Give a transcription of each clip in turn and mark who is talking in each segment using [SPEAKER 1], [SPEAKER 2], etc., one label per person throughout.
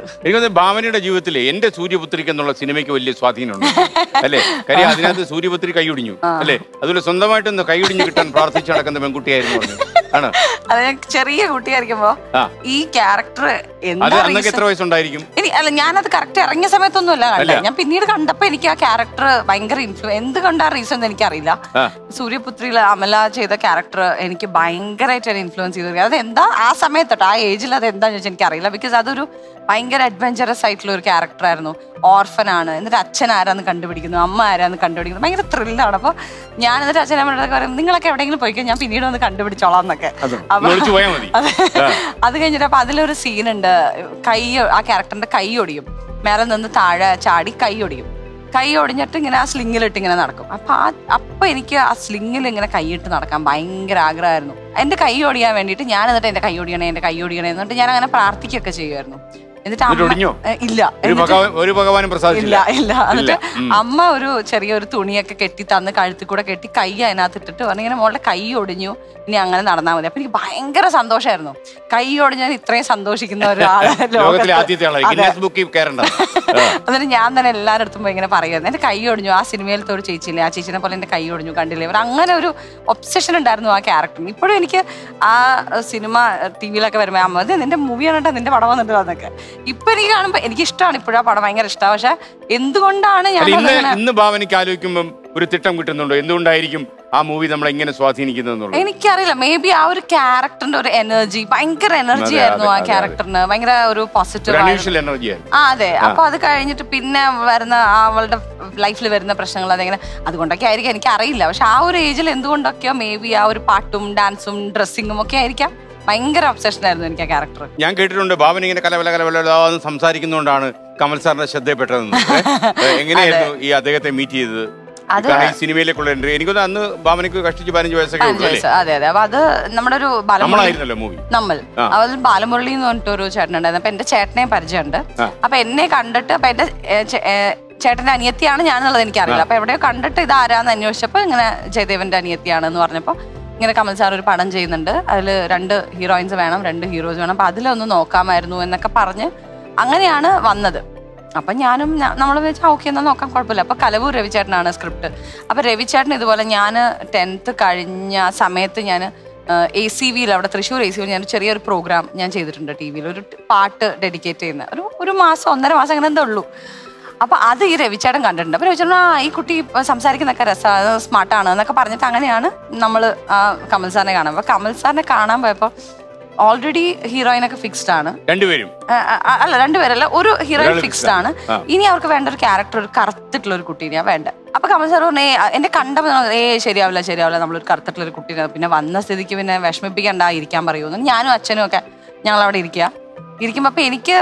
[SPEAKER 1] എനിക്ക് തോന്നുന്നു ഭാവനയുടെ ജീവിതത്തിൽ എന്റെ സൂര്യപുത്രിക്ക് എന്നുള്ള സിനിമയ്ക്ക് വലിയ സ്വാധീനമുണ്ട് അല്ലേ കാര്യം അതിനകത്ത് സൂര്യപുത്രി കൈയൊടിഞ്ഞു അല്ലേ അതുപോലെ സ്വന്തമായിട്ടൊന്ന് കൈയൊടിഞ്ഞു കിട്ടാൻ പ്രാർത്ഥിച്ചു നടക്കുന്ന പെൺകുട്ടിയായിരുന്നു പറഞ്ഞു ആണ്
[SPEAKER 2] അത് ഞാൻ ചെറിയ കുട്ടിയായിരിക്കുമ്പോ
[SPEAKER 1] ആ
[SPEAKER 2] ഈ ക്യാരക്ടർ
[SPEAKER 1] അത്
[SPEAKER 2] എന്താ
[SPEAKER 1] അന്നൊക്കെ എത്ര
[SPEAKER 2] reason-
[SPEAKER 1] വയസ്സുണ്ടായിരിക്കും
[SPEAKER 2] ഇനി അല്ല ഞാനത് കറക്റ്റ് ഇറങ്ങിയ സമയത്തൊന്നുമല്ല
[SPEAKER 1] അല്ല.
[SPEAKER 2] കണ്ടത് ഞാൻ പിന്നീട് കണ്ടപ്പോ എനിക്ക് ആ ക്യാരക്ടർ ഭയങ്കര ഇൻഫ്ലു എന്ത് കൊണ്ടാ റീസൺ എന്ന് എനിക്കറിയില്ല
[SPEAKER 1] ആ.
[SPEAKER 2] സൂര്യപുത്രിയിൽ അമല ചെയ്ത ക്യാരക്ടർ എനിക്ക് ഭയങ്കരമായിട്ട് ഇൻഫ്ലുവൻസ് ചെയ്തു അത് എന്താ ആ സമയത്തോട്ട് ആ ഏജിൽ അത് എന്താന്ന് ചോദിച്ചാൽ എനിക്കറിയില്ല ബിക്കോസ് അതൊരു ഭയങ്കര അഡ്വഞ്ചറസ് ആയിട്ടുള്ള ഒരു ക്യാരക്ടർ ആയിരുന്നു ഓർഫൻ ആണ് എന്നിട്ട് അച്ഛൻ ആരാന്ന് കണ്ടുപിടിക്കുന്നു അമ്മ ആരാന്ന് കണ്ടുപിടിക്കുന്നു ഭയങ്കര ത്രില്ലാണ് അപ്പോൾ ഞാൻ എന്നിട്ട് അച്ഛൻ അമ്മയുടെ പറയും നിങ്ങളൊക്കെ എവിടെയെങ്കിലും പോയിക്കോ ഞാൻ പിന്നീട് ഒന്ന് കണ്ടുപിടിച്ചോളാം എന്നൊക്കെ
[SPEAKER 1] ഒന്ന് ഒളിച്ചു പോയാൽ മതി
[SPEAKER 2] അതെ. അത് കഴിഞ്ഞിട്ട് അപ്പൊ അതിലൊരു സീനുണ്ട് കൈ ആ ക്യാരക്ടറിന്റെ കൈ ഒടിയും മേലെ നിന്ന് താഴെ ചാടി കൈ ഒടിയും കൈ ഒടിഞ്ഞിട്ട് ഇങ്ങനെ ആ സ്ലിങ്ങിലിട്ട് ഇങ്ങനെ നടക്കും അപ്പൊ ആ അപ്പൊ എനിക്ക് ആ സ്ലിങ്ങിൽ ഇങ്ങനെ കൈയിട്ട് നടക്കാൻ ഭയങ്കര ആഗ്രഹമായിരുന്നു എന്റെ കൈ ഒടിയാൻ വേണ്ടിയിട്ട് ഞാൻ എന്നിട്ട് എന്റെ കൈ ഒടിയണേ എന്റെ കൈ ഒടിയണേ എന്നിട്ട് ഞാൻ അങ്ങനെ പ്രാർത്ഥിക്കുകയൊക്കെ ചെയ്യുമായിരുന്നു എന്നിട്ട്
[SPEAKER 1] എന്നിട്ട്
[SPEAKER 2] അമ്മ
[SPEAKER 1] ഒടിഞ്ഞോ?
[SPEAKER 2] ഏ, ഇല്ല
[SPEAKER 1] ഒരു
[SPEAKER 2] എന്നിട്ട്
[SPEAKER 1] ഭഗവാൻ ഒരു ഭഗവാനും
[SPEAKER 2] ഇല്ല
[SPEAKER 1] പ്രസാദിച്ചില്ല
[SPEAKER 2] ഇല്ല എന്നിട്ട്
[SPEAKER 1] ഉം.
[SPEAKER 2] അമ്മ ഒരു ചെറിയൊരു തുണിയൊക്കെ കെട്ടി തന്ന് കഴുത്തിൽ കൂടെ കെട്ടി കൈ അതിനകത്ത് ഇട്ടിട്ട് പറഞ്ഞു ഇങ്ങനെ മോളുടെ കൈ ഒടിഞ്ഞു ഇനി അങ്ങനെ നടന്നാൽ മതി അപ്പൊ എനിക്ക് ഭയങ്കര സന്തോഷമായിരുന്നു കൈ ഒടിഞ്ഞാൽ ഇത്രയും സന്തോഷിക്കുന്ന ഒരാള്
[SPEAKER 1] ലോകത്തിലെ ആദ്യത്തെ ആളായി
[SPEAKER 2] അതെ.
[SPEAKER 1] ഗിന്നസ് ബുക്കിൽ കയറണ്ട
[SPEAKER 2] എന്നിട്ട് ഞാൻ തന്നെ എല്ലാവരുടെ അടുത്തും പോയി ഇങ്ങനെ പറയുമായിരുന്നു എന്റെ കൈ ഒടിഞ്ഞു ആ സിനിമയിലത്തെ ഒരു ചേച്ചിയില്ലേ ആ ചേച്ചിനെ പോലെ എന്റെ കൈ ഒടിഞ്ഞു കണ്ടില്ലേ ഇവർ അങ്ങനെ ഒരു ഒബ്സഷൻ ഉണ്ടായിരുന്നു ആ ക്യാരക്ടറിന് ഇപ്പോഴും എനിക്ക് ആ സിനിമ ടി വിയിലൊക്കെ വരുമ്പോൾ അമ്മ ഇത് നിന്റെ മൂവിയാണ് കേട്ടോ നിന്റെ പടം വന്നിട്ട് എന്നൊക്കെ ഇപ്പൊ എനിക്ക് കാണുമ്പോൾ എനിക്ക് ഇഷ്ടമാണ് ഇപ്പോഴും ആ പടം ഭയങ്കര ഇഷ്ടമാണ് പക്ഷെ എന്തുകൊണ്ടാണ് ഞാൻ
[SPEAKER 1] അല്ല ഇന്ന്
[SPEAKER 2] അതങ്ങനെ-
[SPEAKER 1] ഇന്ന് ഭാവനയ്ക്ക് ആലോചിക്കുമ്പം ഒരു തിട്ടം കിട്ടുന്നുണ്ടോ എന്തുകൊണ്ടായിരിക്കും ആ മൂവി നമ്മളെ എങ്ങനെ സ്വാധീനിക്കുന്നതെന്നുള്ളത്
[SPEAKER 2] എനിക്കറിയില്ല മേ ബി ആ ഒരു ക്യാരക്ടറിന്റെ ഒരു എനർജി ഭയങ്കര എനർജി
[SPEAKER 1] അതെ,
[SPEAKER 2] ആയിരുന്നു
[SPEAKER 1] അതെ,
[SPEAKER 2] ആ
[SPEAKER 1] അതെ,
[SPEAKER 2] ക്യാരക്ടറിന് ഭയങ്കര ഒരു
[SPEAKER 1] ഒരു
[SPEAKER 2] പോസിറ്റീവ്
[SPEAKER 1] അൺയൂഷ്വൽ എനർജിയായിരുന്നു
[SPEAKER 2] ആ അതെ അപ്പൊ അത് കഴിഞ്ഞിട്ട് പിന്നെ വരുന്ന ആ അവളുടെ ലൈഫിൽ വരുന്ന പ്രശ്നങ്ങൾ അതെങ്ങനെ അതുകൊണ്ടൊക്കെ ആയിരിക്കും എനിക്ക് അറിയില്ല പക്ഷെ ആ ഒരു ഏജിൽ എന്തുകൊണ്ടൊക്കെയോ മേ ബി ആ ഒരു പാട്ടും ഡാൻസും ഡ്രസ്സിങ്ങും ഒക്കെ ആയിരിക്കാം ഭയങ്കര ഒബ്സഷൻ ആയിരുന്നു എനിക്ക് ആ ക്യാരക്ടർ
[SPEAKER 1] ഞാൻ കേട്ടിട്ടുണ്ട് ഭാവന ഇങ്ങനെ കലവല കലവല എന്ന് സംസാരിക്കുന്നതുകൊണ്ടാണ് കമൽ സാറിന്റെ ശ്രദ്ധയപ്പെട്ടതെന്ന് ഏ, എങ്ങനെയായിരുന്നു ഈ അദ്ദേഹത്തെ മീറ്റ് ചെയ്തത്
[SPEAKER 2] അത്
[SPEAKER 1] കാരണം ഈ സിനിമയിലേക്കുള്ള എൻട്രി എനിക്കൊന്ന് അന്ന് ഭാവനയ്ക്ക് കഷ്ടിച്ച് പതിനഞ്ച് വയസ്സൊക്കെ
[SPEAKER 2] പതിനഞ്ച്
[SPEAKER 1] ഉള്ളൂ അല്ലേ
[SPEAKER 2] വയസ്സ് അതെ അതെ അപ്പൊ അത് നമ്മുടെ ഒരു ബാലമുരളി
[SPEAKER 1] നമ്മളായിരുന്നല്ലോ മൂവി
[SPEAKER 2] നമ്മൾ
[SPEAKER 1] ആ.
[SPEAKER 2] അതിൽ ബാലമുരളി എന്ന് പറഞ്ഞിട്ട് ഒരു ചേട്ടനുണ്ടായിരുന്നു അപ്പൊ എന്റെ ചേട്ടനെ പരിചയമുണ്ട്
[SPEAKER 1] ആ.
[SPEAKER 2] അപ്പൊ എന്നെ കണ്ടിട്ട് അപ്പൊ എന്റെ ഏ, ചേ- ഏ, ചേട്ടന്റെ അനിയത്തിയാണ് ഞാനുള്ളത് എനിക്കറിയില്ല അപ്പൊ എവിടെയോ കണ്ടിട്ട് ഇത് ആരാന്ന് അന്വേഷിച്ചപ്പോ ഇങ്ങനെ ജയദേവന്റെ അനിയത്തിയാണെന്ന് പറഞ്ഞപ്പോ ഇങ്ങനെ കമൽ സാർ ഒരു പടം ചെയ്യുന്നുണ്ട് അതിൽ രണ്ട് ഹീറോയിൻസ് വേണം രണ്ട് ഹീറോസ് വേണം അപ്പൊ അതിലൊന്ന് നോക്കാമായിരുന്നു എന്നൊക്കെ പറഞ്ഞ് അങ്ങനെയാണ് വന്നത് അപ്പൊ ഞാനും നമ്മൾ വെച്ചാൽ ഓക്കെ എന്നാൽ നോക്കാം കുഴപ്പമില്ല അപ്പൊ കലവൂർ രവിചേട്ടനാണ് സ്ക്രിപ്റ്റ് അപ്പൊ രവിചേട്ടൻ ഇതുപോലെ ഞാൻ ടെൻത്ത് കഴിഞ്ഞ സമയത്ത് ഞാൻ എ സി വിയിൽ അവിടെ തൃശ്ശൂർ എ സി വിയിൽ ഞാൻ ഒരു ചെറിയൊരു പ്രോഗ്രാം ഞാൻ ചെയ്തിട്ടുണ്ട് ടി വിയിൽ ഒരു ട് പാട്ട് ഡെഡിക്കേറ്റ് ചെയ്യുന്ന ഒരു ഒരു മാസം ഒന്നര മാസം അങ്ങനെ എന്തോ ഉള്ളൂ അപ്പൊ അത് ഈ രവിചേട്ടൻ കണ്ടിട്ടുണ്ട് അപ്പൊ രവിചേട്ടൻ ആ ഈ കുട്ടി ഇപ്പൊ സംസാരിക്കുന്നൊക്കെ രസ സ്മാർട്ടാണ് എന്നൊക്കെ പറഞ്ഞിട്ട് അങ്ങനെയാണ് നമ്മൾ കമൽ സാറിനെ കാണാൻ അപ്പൊ കമൽ സാറിനെ കാണാൻ പോയപ്പോ ഓൾറെഡി ഹീറോയിനൊക്കെ ഫിക്സ്ഡ് ആണ്
[SPEAKER 1] രണ്ടുപേരും
[SPEAKER 2] ആ, ആ, അല്ല രണ്ടുപേരല്ല ഒരു ഹീറോയിൻ
[SPEAKER 1] ഒരാള്
[SPEAKER 2] ഫിക്സ്ഡ് ആണ്
[SPEAKER 1] ആ.
[SPEAKER 2] ഇനി അവർക്ക് വേണ്ട ഒരു ക്യാരക്ടർ ഒരു കറുത്തിട്ടുള്ള ഒരു കുട്ടീനെയാ വേണ്ട അപ്പൊ കമൽ സാർ പറഞ്ഞേ എന്നെ കണ്ടപ്പോൾ ഏ ശരിയാവില്ല ശരിയാവില്ല നമ്മളൊരു കറുത്തിട്ടുള്ള ഒരു കുട്ടീനെ പിന്നെ വന്ന സ്ഥിതിക്ക് പിന്നെ വിഷമിപ്പിക്കണ്ട ഇരിക്കാൻ പറയുമെന്ന് ഞാനും അച്ഛനും ഒക്കെ ഞങ്ങൾ അവിടെ ഇരിക്കുക ഇരിക്കുമ്പോ അപ്പൊ എനിക്ക്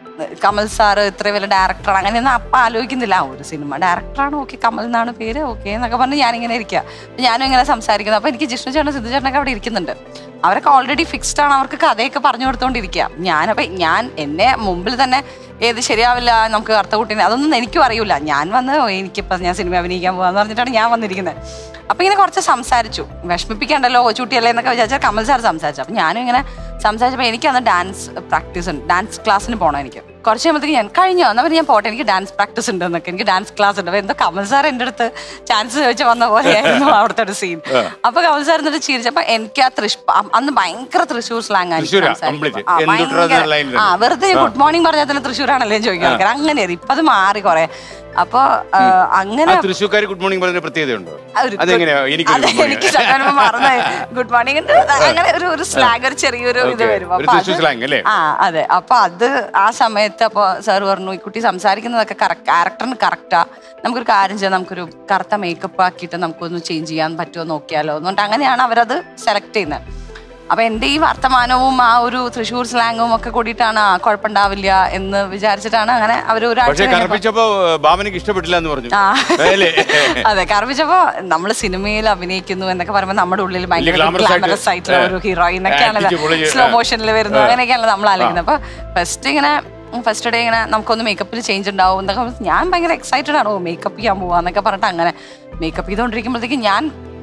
[SPEAKER 2] കമൽ സാറ് ഇത്ര വലിയ ഡയറക്ടറാണ് അങ്ങനെയൊന്നും അപ്പം ആലോചിക്കുന്നില്ല ആ, ഒരു സിനിമ ഡയറക്ടറാണ് ഓക്കെ കമൽ എന്നാണ് പേര് ഓക്കെ എന്നൊക്കെ പറഞ്ഞ് ഞാനിങ്ങനെ ഇരിക്കുക അപ്പൊ ഞാനും ഇങ്ങനെ സംസാരിക്കുന്നു അപ്പൊ എനിക്ക് ജിഷ്ണു ചേട്ടൻ സിദ്ധു ചേട്ടനൊക്കെ അവിടെ ഇരിക്കുന്നുണ്ട് അവരൊക്കെ ഓൾറെഡി ഫിക്സ്ഡ് ആണ് അവർക്ക് കഥയൊക്കെ പറഞ്ഞു കൊടുത്തോണ്ടിരിക്കുക ഞാനപ്പോ ഞാൻ എന്നെ മുമ്പിൽ തന്നെ ഏത് ശരിയാവില്ല നമുക്ക് കറുത്ത കുട്ടീനെ അതൊന്നും എനിക്കും അറിയില്ല ഞാൻ വന്ന് "ഓ, എനിക്കിപ്പോ ഞാൻ സിനിമ അഭിനയിക്കാൻ പോകാന്ന് പറഞ്ഞിട്ടാണ് ഞാൻ വന്നിരിക്കുന്നത് അപ്പൊ ഇങ്ങനെ കുറച്ച് സംസാരിച്ചു വിഷമിപ്പിക്കണ്ടല്ലോ ചൂട്ടിയല്ലേ എന്നൊക്കെ വിചാരിച്ചാൽ കമൽ സാർ സംസാരിച്ചു അപ്പൊ ഞാനും ഇങ്ങനെ സംസാരിച്ചപ്പോൾ എനിക്ക് അന്ന് ഡാൻസ് പ്രാക്ടീസ് ഉണ്ട് ഡാൻസ് ക്ലാസ്സിന് പോകണം എനിക്ക് കുറച്ച് കഴിയുമ്പോഴത്തേക്ക് ഞാൻ കഴിഞ്ഞോ എന്നാ പിന്നെ ഞാൻ പോട്ടെ എനിക്ക് ഡാൻസ് പ്രാക്ടീസ് ഉണ്ട് എന്നൊക്കെ എനിക്ക് ഡാൻസ് ക്ലാസ് ഉണ്ട് അപ്പൊ എന്തോ കമൽ സാർ എൻ്റെ അടുത്ത് ചാൻസ് ചോദിച്ച് വന്ന പോലെയായിരുന്നു അവിടുത്തെ ഒരു സീൻ അപ്പൊ കമൽ സാർ എന്നിട്ട് ചിരിച്ചപ്പോ എനിക്ക് ആ തൃശ് അന്ന് ഭയങ്കര തൃശ്ശൂർ സ്ലാങ്
[SPEAKER 1] തൃശ്ശൂരാ, complete. എന്തുട്രാ എന്ന line
[SPEAKER 2] ആ
[SPEAKER 1] തന്നെ.
[SPEAKER 2] വെറുതെ ഗുഡ് മോർണിംഗ് പറഞ്ഞാൽ തന്നെ തൃശ്ശൂരാണല്ലേ ചോദിക്കാൻ ആൾക്കാർ അങ്ങനെയായിരുന്നു ഇപ്പൊ അത് മാറി കുറെ അപ്പൊ ആ, അങ്ങനെ
[SPEAKER 1] ആ തൃശ്ശൂർക്കാർ ഗുഡ് മോർണിംഗ് പറയുന്ന പ്രത്യേകതയുണ്ടോ
[SPEAKER 2] ഒരു
[SPEAKER 1] അതെങ്ങനെയാ എനിക്ക്
[SPEAKER 2] അതെ, എനിക്ക് സത്യം മറന്നായി ഗുഡ് മോർണിംഗ് അങ്ങനെ ഒരു ഒരു സ്ലാഗ് ഒരു ചെറിയൊരു ഇത്
[SPEAKER 1] Okay.
[SPEAKER 2] വരും
[SPEAKER 1] ഒരു
[SPEAKER 2] അപ്പൊ
[SPEAKER 1] തൃശ്ശൂർ
[SPEAKER 2] അത്
[SPEAKER 1] slang അല്ലേ?
[SPEAKER 2] ആ അതെ അപ്പൊ അത് ആ സമയത്ത് അപ്പൊ സാർ പറഞ്ഞു ഈ കുട്ടി സംസാരിക്കുന്നതൊക്കെ ക്യാരക്ടറിന് കറക്റ്റാ നമുക്കൊരു കാര്യം ചെയ്യാം നമുക്കൊരു കറുത്ത മേക്കപ്പ് ആക്കിയിട്ട് നമുക്കൊന്ന് ചേഞ്ച് ചെയ്യാൻ പറ്റുമോ നോക്കിയാലോ എന്നുകൊണ്ട് അങ്ങനെയാണ് അവരത് സെലക്ട് ചെയ്യുന്നത് അപ്പൊ എന്റെ ഈ വർത്തമാനവും ആ ഒരു തൃശ്ശൂർ സ്ലാങ്ങും ഒക്കെ കൂടിയിട്ടാണ് ആ കുഴപ്പമുണ്ടാവില്ല എന്ന് വിചാരിച്ചിട്ടാണ് അങ്ങനെ അവർ ഒരാഴ്ച
[SPEAKER 1] പക്ഷെ
[SPEAKER 2] കഴിഞ്ഞപ്പോ-
[SPEAKER 1] കറപ്പിച്ചപ്പോ ഭാവനയ്ക്ക് ഇഷ്ടപ്പെട്ടില്ല എന്ന് പറഞ്ഞു
[SPEAKER 2] ആ.
[SPEAKER 1] അല്ലേ
[SPEAKER 2] അതെ കറപ്പിച്ചപ്പോ നമ്മൾ സിനിമയിൽ അഭിനയിക്കുന്നു എന്നൊക്കെ പറയുമ്പോൾ നമ്മുടെ ഉള്ളിൽ ഭയങ്കര
[SPEAKER 1] glamorous ആയിട്ട്,
[SPEAKER 2] ഗ്ലാമറസ് ആയിട്ടുള്ള ഒരു ഹീറോയിൻ ഒക്കെയാണല്ലോ
[SPEAKER 1] അടിച്ച് പൊളിച്ച്,
[SPEAKER 2] സ്ലോ
[SPEAKER 1] ആ.
[SPEAKER 2] മോഷനിൽ വരുന്നു അങ്ങനെയൊക്കെയാണല്ലോ നമ്മൾ ആലോചിക്കുന്നത് അപ്പൊ ഫസ്റ്റ് ഇങ്ങനെ ഫസ്റ്റ് ഡേ ഇങ്ങനെ നമുക്കൊന്ന് മേക്കപ്പിൽ ചേഞ്ച് ഉണ്ടാവും എന്നൊക്കെ പറഞ്ഞ് ഞാൻ ഭയങ്കര എക്സൈറ്റഡ് ആണ് ഓ മേക്കപ്പ് ചെയ്യാൻ പോവാന്നൊക്കെ പറഞ്ഞിട്ട് അങ്ങനെ മേക്കപ്പ് ചെയ്തുകൊണ്ടിരിക്കുമ്പോഴത്തേക്കും ഞാൻ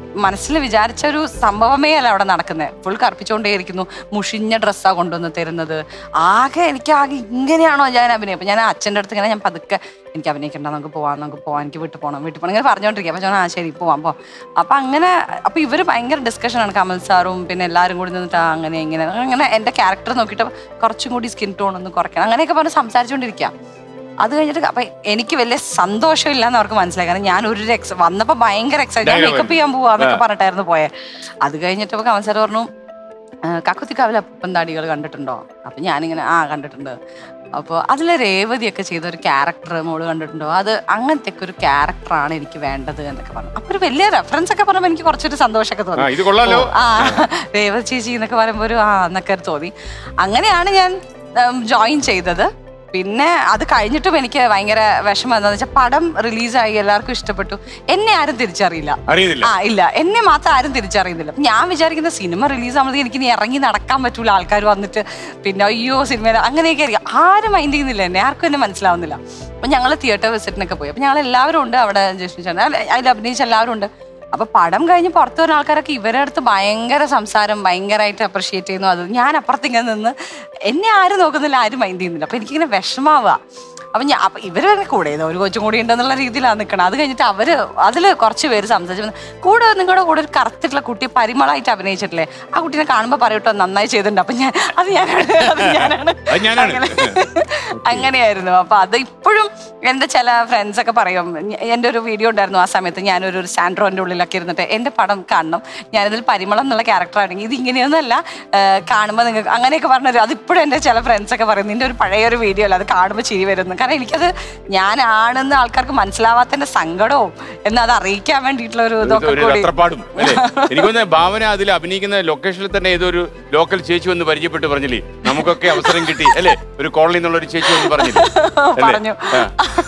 [SPEAKER 2] മനസ്സിൽ വിചാരിച്ച ഒരു സംഭവമേ അല്ല അവിടെ നടക്കുന്നത് ഫുൾ കറുപ്പിച്ചുകൊണ്ടേയിരിക്കുന്നു മുഷിഞ്ഞ ഡ്രസ്സാണ് കൊണ്ടുവന്ന് തരുന്നത് ആകെ എനിക്ക് ആകെ ഇങ്ങനെയാണോ ഞാൻ അഭിനയം അപ്പൊ ഞാൻ അച്ഛൻ്റെ അടുത്ത് ഇങ്ങനെ ഞാൻ പതുക്കെ എനിക്ക് അഭിനയിക്കണ്ട നമുക്ക് പോവാം നമുക്ക് പോവാം എനിക്ക് വീട്ടിൽ പോകണം വീട്ടിൽ പോകണം ഇങ്ങനെ പറഞ്ഞുകൊണ്ടിരിക്കുക അപ്പൊ ഞാൻ ആ ശരി പോവാം പോ അപ്പൊ അങ്ങനെ അപ്പൊ ഇവര് ഭയങ്കര ഡിസ്കഷനാണ് കമൽ സാറും പിന്നെ എല്ലാവരും കൂടി നിന്നിട്ട് ആ, അങ്ങനെ ഇങ്ങനെ അങ്ങനെ എന്റെ ക്യാരക്ടർ നോക്കിയിട്ട് കുറച്ചും കൂടി സ്കിൻ ടോൺ ഒന്ന് കുറയ്ക്കണം അങ്ങനെയൊക്കെ പറഞ്ഞ് സംസാരിച്ചുകൊണ്ടിരിക്കുക അത് കഴിഞ്ഞിട്ട് അപ്പൊ എനിക്ക് വലിയ സന്തോഷമില്ല എന്ന് അവർക്ക് മനസ്സിലായി കാരണം ഞാൻ ഒരു എക്സ് വന്നപ്പോ ഭയങ്കര എക്സൈറ്റ്
[SPEAKER 1] Dialogue
[SPEAKER 2] മേക്കപ്പ് ചെയ്യാൻ പോവാന്നൊക്കെ പറഞ്ഞിട്ടായിരുന്നു പോയെ അത് കഴിഞ്ഞിട്ട് ഇപ്പൊ കമൽ സാർ പറഞ്ഞു കക്കുത്തിക്കാവിലെ അപ്പൻ താടികൾ കണ്ടിട്ടുണ്ടോ അപ്പൊ ഞാനിങ്ങനെ ആ കണ്ടിട്ടുണ്ട് അപ്പോൾ അതിലെ രേവതിയൊക്കെ ചെയ്ത ഒരു ക്യാരക്ടർ മോള് കണ്ടിട്ടുണ്ടോ അത് അങ്ങനത്തെ ഒക്കെ ഒരു ക്യാരക്ടറാണ് എനിക്ക് വേണ്ടത് എന്നൊക്കെ പറഞ്ഞു അപ്പൊ ഒരു വലിയ റെഫറൻസ് ഒക്കെ പറയുമ്പോൾ എനിക്ക് കുറച്ചൊരു സന്തോഷമൊക്കെ
[SPEAKER 1] ആ
[SPEAKER 2] തോന്നി
[SPEAKER 1] ഇത് കൊള്ളാലോ
[SPEAKER 2] ഓ, ആ രേവതി ചേച്ചി എന്നൊക്കെ പറയുമ്പോൾ ഒരു ആ എന്നൊക്കെ ഒരു തോന്നി അങ്ങനെയാണ് ഞാൻ ജോയിൻ ചെയ്തത് പിന്നെ അത് കഴിഞ്ഞിട്ടും എനിക്ക് ഭയങ്കര വിഷമം എന്താണെന്ന് വെച്ചാൽ പടം റിലീസായി എല്ലാവർക്കും ഇഷ്ടപ്പെട്ടു എന്നെ ആരും തിരിച്ചറിയില്ല
[SPEAKER 1] അറിയുന്നില്ല
[SPEAKER 2] ആ ഇല്ല എന്നെ മാത്രം ആരും തിരിച്ചറിയുന്നില്ല അപ്പൊ ഞാൻ വിചാരിക്കുന്ന സിനിമ റിലീസ് ആകുമ്പോഴത്തേക്ക് എനിക്ക് ഇനി ഇറങ്ങി നടക്കാൻ പറ്റൂല ആൾക്കാർ വന്നിട്ട് പിന്നെ അയ്യോ സിനിമ അങ്ങനെയൊക്കെ ആയിരിക്കും ആരും മൈൻഡ് ചെയ്യുന്നില്ല എന്നെ ആർക്കും എന്നെ മനസ്സിലാവുന്നില്ല അപ്പൊ ഞങ്ങൾ തിയേറ്റർ വിസിറ്റിനൊക്കെ പോയി അപ്പൊ ഞങ്ങൾ എല്ലാവരും ഉണ്ട് അവിടെ ജസ്റ്റ് ചേട്ടൻ അതിൽ അഭിനയിച്ച എല്ലാവരും ഉണ്ട് അപ്പൊ പടം കഴിഞ്ഞ് പുറത്തു വരുന്ന ആൾക്കാരൊക്കെ ഇവരുടെ അടുത്ത് ഭയങ്കര സംസാരം ഭയങ്കരമായിട്ട് അപ്രിഷിയേറ്റ് ചെയ്യുന്നു അത് ഞാൻ അപ്പുറത്ത് ഇങ്ങനെ നിന്ന് എന്നെ ആരും നോക്കുന്നില്ല ആരും മൈൻഡ് ചെയ്യുന്നില്ല അപ്പൊ എനിക്കിങ്ങനെ വിഷമാവുക അപ്പൊ ഞാൻ അപ്പൊ ഇവര് തന്നെ കൂടെ ഏതോ ഒരു കൊച്ചും കൂടി ഉണ്ടെന്നുള്ള രീതിയിലാണ് നിൽക്കണം അത് കഴിഞ്ഞിട്ട് അവര് അതില് കുറച്ച് പേര് സംസാരിച്ചു കൂടെ നിങ്ങളുടെ കൂടെ ഒരു കറുത്തിട്ടുള്ള കുട്ടി പരിമളായിട്ട് അഭിനയിച്ചിട്ടില്ലേ ആ കുട്ടീനെ കാണുമ്പോൾ പറയട്ടോ നന്നായി ചെയ്തിട്ടുണ്ട് അപ്പൊ ഞാൻ അത് ഞാനാണ് അത് ഞാനാണ്
[SPEAKER 1] അത് ഞാനാണ്.
[SPEAKER 2] അങ്ങനെ അങ്ങനെയായിരുന്നു അപ്പൊ അത് ഇപ്പോഴും എന്റെ ചില ഫ്രണ്ട്സ് ഒക്കെ പറയും ഞ- എന്റെ ഒരു വീഡിയോ ഉണ്ടായിരുന്നു ആ സമയത്ത് ഞാനൊരു ഒരു സാൻഡ്രോന്റെ ഉള്ളിലൊക്കെ ഇരുന്നിട്ട് എന്റെ പടം കാണണം ഞാനിതിൽ പരിമളം എന്നുള്ള ക്യാരക്ടർ ആണെങ്കിൽ ഇത് ഇങ്ങനെയൊന്നുമല്ല കാണുമ്പോൾ നിങ്ങൾക്ക് അങ്ങനെയൊക്കെ പറഞ്ഞൊരു അതിപ്പോഴും എന്റെ ചില ഫ്രണ്ട്സ് ഒക്കെ പറയും നിന്റെ ഒരു പഴയ ഒരു വീഡിയോ അല്ല അത് കാണുമ്പോൾ ചിരി വരുന്നു കാരണം എനിക്കത് ഞാനാണെന്ന് ആൾക്കാർക്ക് മനസ്സിലാവാത്തതിന്റെ സങ്കടവും എന്ന് അത് അറിയിക്കാൻ വേണ്ടിയിട്ടുള്ള ഒരു ഇതൊക്കെ
[SPEAKER 1] ഒരു
[SPEAKER 2] കൂടി
[SPEAKER 1] തത്രപ്പാടും അല്ലേ എനിക്കൊന്ന് ഭാവന അതിൽ അഭിനയിക്കുന്ന ലൊക്കേഷനിൽ തന്നെ ഏതൊരു ലോക്കൽ ചേച്ചി വന്ന് പരിചയപ്പെട്ട് പറഞ്ഞില്ലേ നമുക്കൊക്കെ അവസരം കിട്ടി അല്ലേ ഒരു കോളനി എന്നുള്ള ഒരു ചേച്ചി വന്ന് പറഞ്ഞില്ലേ അല്ലേ?
[SPEAKER 2] പറഞ്ഞു
[SPEAKER 1] ആ.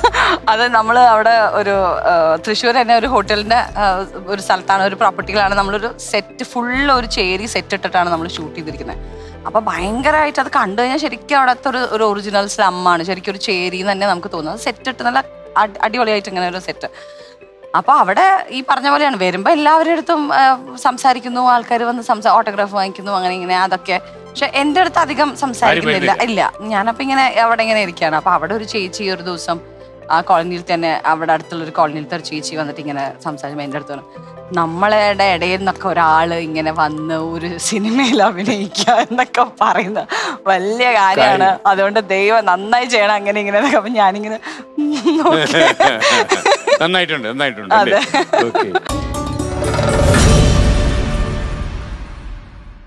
[SPEAKER 2] അത് നമ്മൾ അവിടെ ഒരു ആ, തൃശ്ശൂർ തന്നെ ഒരു ഹോട്ടലിന്റെ ആ, ഒരു സ്ഥലത്താണ് ഒരു പ്രോപ്പർട്ടിയിലാണ് നമ്മളൊരു സെറ്റ് ഫുള്ള് ഒരു ചേരി സെറ്റ് ഇട്ടിട്ടാണ് നമ്മൾ ഷൂട്ട് ചെയ്തിരിക്കുന്നത് അപ്പൊ ഭയങ്കരമായിട്ട് അത് കണ്ടു കഴിഞ്ഞാൽ ശരിക്കും അവിടുത്തെ ഒരു ഒരു ഒറിജിനൽ സ്ലമ്മാണ് ശരിക്കും ഒരു ചേരി എന്ന് തന്നെ നമുക്ക് തോന്നുന്നത് സെറ്റ് ഇട്ട് നല്ല അടി- അടിപൊളിയായിട്ട് ഇങ്ങനെ ഒരു സെറ്റ് അപ്പൊ അവിടെ ഈ പറഞ്ഞ പോലെയാണ് വരുമ്പോ എല്ലാവരുടെ അടുത്തും ആ, സംസാരിക്കുന്നു ആൾക്കാർ വന്ന് സംസാ ഓട്ടോഗ്രാഫ് വാങ്ങിക്കുന്നു അങ്ങനെ ഇങ്ങനെ അതൊക്കെ പക്ഷെ എന്റെ അടുത്ത് അധികം സംസാരിക്കുന്നില്ല ഇല്ല ഞാനപ്പോ ഇങ്ങനെ അവിടെ ഇങ്ങനെ ഇരിക്കുകയാണ് അപ്പൊ അവിടെ ഒരു ചേച്ചി ഒരു ദിവസം ആ കോളനിയിൽ തന്നെ അവിടെ അടുത്തുള്ള ഒരു കോളനിയിലത്തെ ഒരു ചേച്ചി വന്നിട്ട് ഇങ്ങനെ സംസാരിക്കുമ്പോൾ എൻ്റെ അടുത്ത് പറഞ്ഞു നമ്മളുടെ ഇടയിൽ നിന്നൊക്കെ ഒരാള് ഇങ്ങനെ വന്ന് ഒരു സിനിമയിൽ അഭിനയിക്കുക എന്നൊക്കെ പറയുന്ന വലിയ കാര്യമാണ് അതുകൊണ്ട് ദൈവം നന്നായി ചെയ്യണം അങ്ങനെ ഇങ്ങനെ എന്നൊക്കെ. അപ്പൊ ഞാനിങ്ങനെ നോക്കി
[SPEAKER 1] നന്നായിട്ടുണ്ട് നന്നായിട്ടുണ്ട് അല്ലേ ഓക്കെ